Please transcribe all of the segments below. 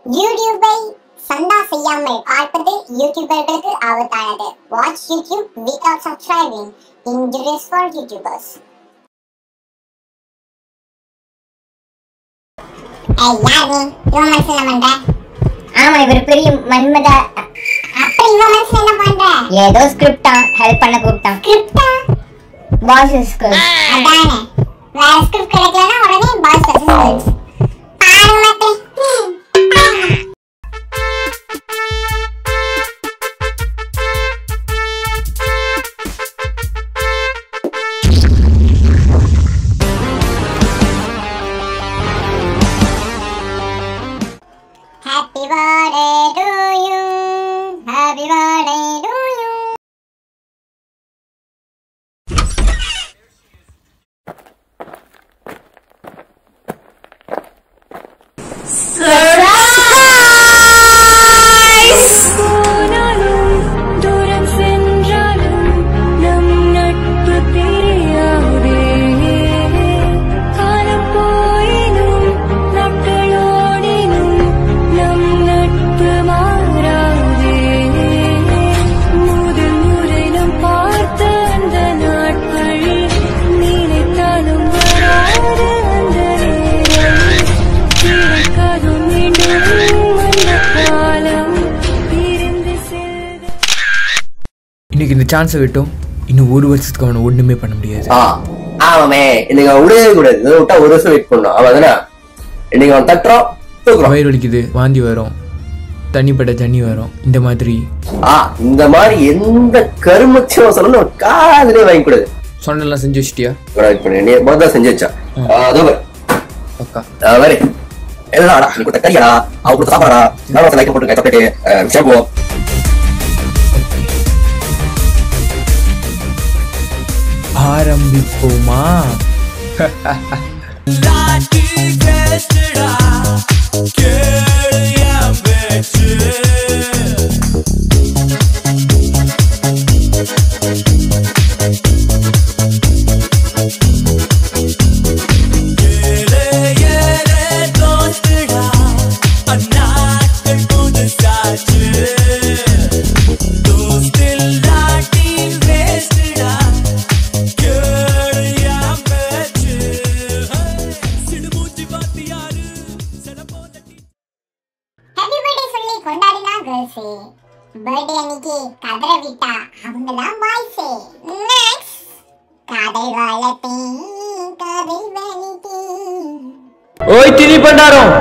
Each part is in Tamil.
யூடியூபை சந்தா செய்யாமல் பார்ப்பது யூடியூபர்களுக்கு ஆபத்தானது watch YouTube without subscribing injurious for YouTubers ஏய் யார் நீ இவன் மனசுல என்ன பண்ற ஆமா இவர் பெரிய மன்மத அப்ப இவன் மனசுல என்ன பண்ற ஏதோ ஸ்கிரிப்டா ஹெல்ப் பண்ண கூப்பிட்டான் ஸ்கிரிப்டா பாய்ஸ் ஸ்கிரிப்ட் அதானே வேற ஸ்கிரிப்ட் கிடைக்கலனா உடனே பாய்ஸ் வெர்சஸ் பாருங்க மக்களே பாருங்க Happy birthday to you. Happy birthday to you. போனாலும் தூரம் சென்றாலும் நம் நட்பு பிரியாதே காலம் போயினும் நாட்களோடினும் நம் நட்பு மாறாதே முதல் முறை நம் பார்த்த அந்த நாட்களில் நினைத்தாலும் வராது அந்த நேரம் கிடைக்காதும் மீண்டும் அந்த காலம் பிரிந்து செல்க இன்னைக்கு இந்த சான்ஸை விட்டோம் இன்னும் ஒரு வருஷத்துக்கு அவனை ஒண்ணுமே பண்ண முடியாது ஆ ஆமாமே இன்னைக்கு அவன் விடவே கூடாது இதை விட்டா ஒரு வருஷம் வெயிட் பண்ணணும் அவன் தானே இன்னைக்கு அவன் தட்டுறோம் தூக்குறோம் வயிறு வலிக்குது வாந்தி வரும் தண்ணிப்பட்ட தண்ணி வரும் இந்த மாதிரி ஆ இந்த மாதிரி எந்த கருமச்சும் சொல்லணும் காதுலயே வாங்கி கூடாது சொன்னெல்லாம் செஞ்சு வச்சிட்டியா வெயிட் பண்ணி நீ முதல்ல செஞ்சு வச்சா அதோ பாரு. பக்கா ஆ, வேறு என்னடா நீ கொடுத்த கறியடா அவ கொடுத்த சாப்பாடா நான் லைக் போட்டு சாப்பிட்டு ஷாம்பு ஆரம்பிப்போமா ஹாப்பி பர்த்டே சொல்லி கொண்டாடினா கேர்ள்ஸே பர்த்டே அன்னைக்கு கதற விட்டா அவங்க தான் பாய்ஸே நெக்ஸ்ட் காதல் வளர்த்தே காதல் வலித்தே ஓய் திணி பண்டாரம்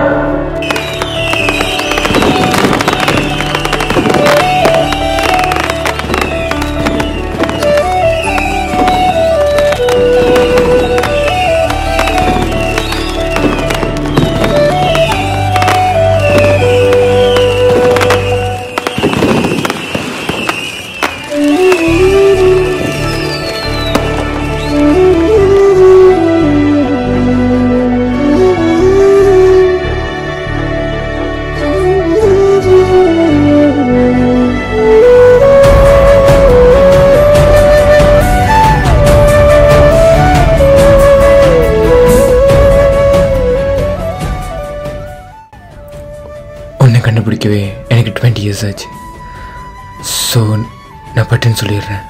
உன்னை கண்டுபிடிக்கவே எனக்கு டுவெண்ட்டி இயர்ஸ் ஆச்சு ஸோ நான் பட்டுன்னு சொல்லிடுறேன்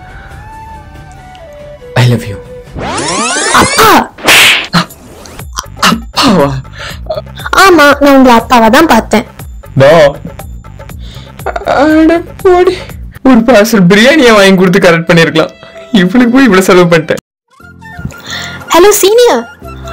ஐ லவ் யூ அப்பாவா ஆமா நான் உங்களை அப்பாவை தான் பார்த்தேன் நான் அட போடி ஒரு பார்சல் பிரியாணியை வாங்கி கொடுத்து கரெக்ட் பண்ணிருக்கலாம் இவளுக்கு போய் இவ்வளவு செலவு பண்ணிட்டேன் ஹலோ சீனியர்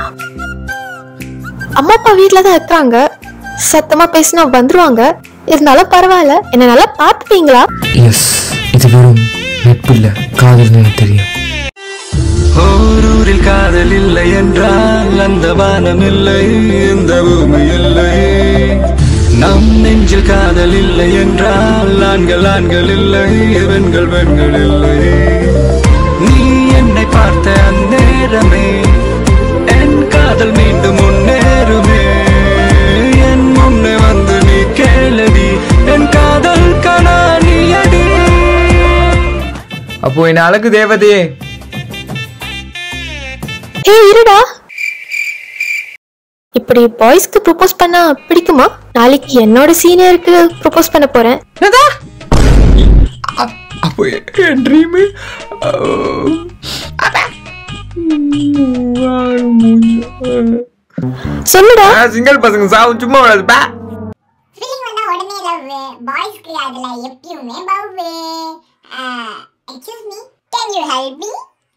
அம்மா அப்பா வீட்டில் தான் இருக்கிறாங்க சத்தமா பேசினா வந்துருவாங்க இருந்தாலும் பரவாயில்ல என்ன நல்லா பார்த்துப்பீங்களா எஸ் இது வெறும் நட்பு இல்ல காதல்னு எனக்கு தெரியும் ஓரூரில் காதல் இல்லை என்றால் அந்த வானம் இல்லை இந்த பூமி இல்லை நம் நெஞ்சில் காதல் இல்லை என்றால் ஆண்கள் ஆண்கள் இல்லை பெண்கள் பெண்கள் இல்லை நீ என்னை பார்த்த அந்நேரமே என் காதல் மீண்டும் முன்னேறுமே என் முன்னே வந்து நீ கேளடி என் காதல் கனா நீ அடி அப்போ என் அழகு தேவதையே ஏய் இருடா இப்படி பாய்ஸ்க்கு ப்ரொபோஸ் பண்ணா பிடிக்குமா நாளைக்கு என்னோட சீனியருக்கு ப்ரொபோஸ் பண்ண போறேன் என்னதா அ- அப்போ என் ட்ரீமு சொல்லுடா சிங்கிள் பசங்க சாவு சும்மா விடாது பா ஃபீலிங் வந்தா உடனே லவ் பாய்ஸ்க்கு அதுல எப்பயுமே பவ் excuse me can you help me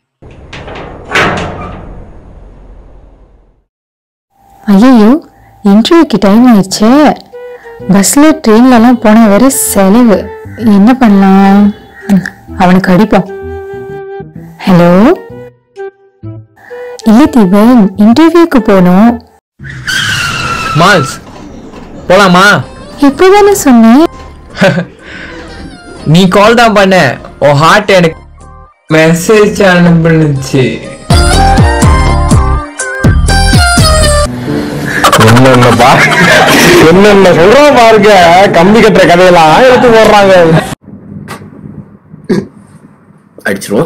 ஐயோ இன்டர்வியூக்கு டைம் ஆயிடுச்சே பஸ்ல ட்ரெயின்லலாம் போன வரை செலவு என்ன பண்ணலாம் ம், அவனுக்கு அடிப்போம் ஹலோ இல்ல தீபன் இன்டர்வியூக்கு போகணும் மால்ஸ் போலாமா இப்போதானே சொன்னேன் நீ கால் தான் பண்ண உன் ஹார்ட் எனக்கு மெசேஜ் அனுப்புனுச்சு என்னென்ன பா என்னென்ன சொல்றோம் பாருங்க கம்பி கட்டுற கதையெல்லாம் எடுத்து போடுறாங்க அடிச்சிருவோம்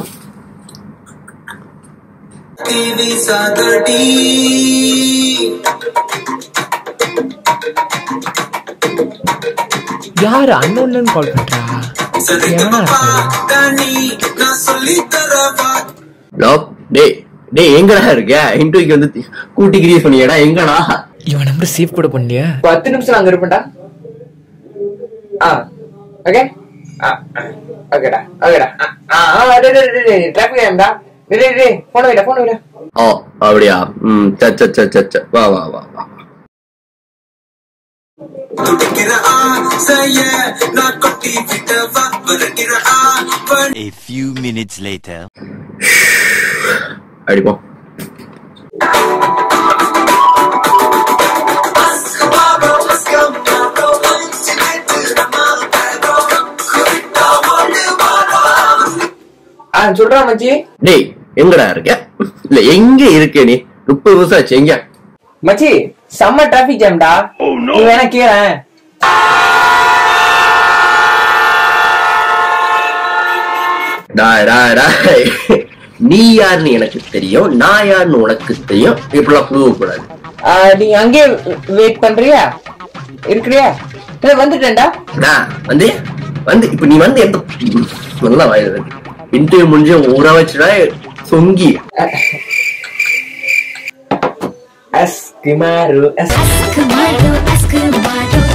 யாரு அண்ணன் கால் பண்றா எவனா ஹலோ டேய் டேய் எங்கடா இருக்க இன்டர்வியூக்கு வந்து தி- கூட்டி கிரியேட் பண்ணியடா எங்கடா இவன் நம்பர் சேவ் கூட பண்ணலையா பத்து நிமிஷம் அங்க இருப்பேன்டா ஆ ஓகே ஓகேடா ஓகேடா ஆ ஆ டே டே டே டிராஃபிக் ஆயிம்டா டே டே டே போன் வைடா போன் வைடா ஓ அப்படியா ம் ச ச ச ச ச வா வா வா வா A few minutes later. அடிப்போம் ஆ சொல்றா மச்சி டேய் எங்கடா இருக்க இல்ல எங்க இருக்க நீ முப்பது வருஷம் ஆச்சு எங்க மச்சி செம்ம டிராஃபிக் ஜாம்டா நீ வேணா கேளேன் டாய் டாய் டாய் நீ யாருன்னு எனக்கு தெரியும் நான் யாருன்னு உனக்கு தெரியும் இப்படிலாம் ப்ரூவ் கூடாது ஆ, நீ அங்கே வெயிட் பண்றியா இருக்கிறியா இல்ல வந்துட்டேன்டா டா வந்து வந்து இப்ப நீ வந்து எந்த நல்லா வாயில இன்டர்வியூ முடிஞ்சு ஊற வச்சுடா சொங்கி அஸ்குமாரு அஸ் Ask Maru, ask Maru,